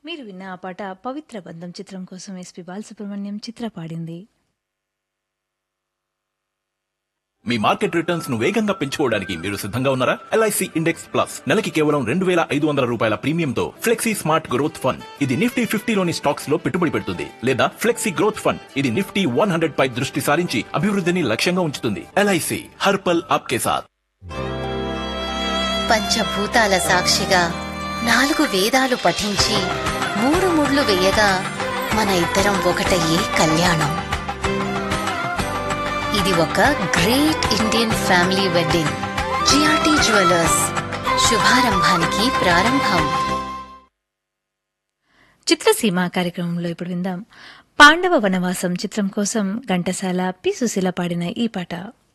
మీరు విన్న ఆ పాట పవిత్ర బంధం చిత్రం కోసం ఎస్పి బాలసుబ్రహ్మణ్యం చిత్ర పాడింది మీ మార్కెట్ రిటర్న్స్ ను వేగంగా పెంచుకోవడానికి మీరు సిద్ధంగా ఉన్నారా ఎల్ఐసి ఇండెక్స్ ప్లస్ నెలకి కేవలం రెండు వేల ఐదు వందల రూపాయల ప్రీమియంతో ఫ్లెక్సీ స్మార్ట్ గ్రోత్ ఫండ్ ఇది నిఫ్టీ ఫిఫ్టీలోని స్టాక్స్ లో పెట్టుబడి పెడుతుంది లేదా ఫ్లెక్సీ గ్రోత్ ఫండ్ ఇది నిఫ్టీ వన్ హండ్రెడ్ పై దృష్టి సారించి అభివృద్ధిని లక్ష్యంగా ఉంచుతుంది ఎల్ఐసి హర్పల్ ఆప్కే సాత్ పంచభూతాల సాక్షిగా నాలుగు వేదాలు పఠించి మూడు ముళ్ళు వేయగా మన ఇద్దరం ఒకటయ్యే కళ్యాణం ఇది ఒక great Indian family wedding GRT jewellers శుభారంభానికి ప్రారంభం చిత్రసీమ కార్యక్రమంలో ఇప్పుడు విందాం పాండవ వనవాసం చిత్రం కోసం ఘంటసాల పి సుశీల పాడిన ఈ పాట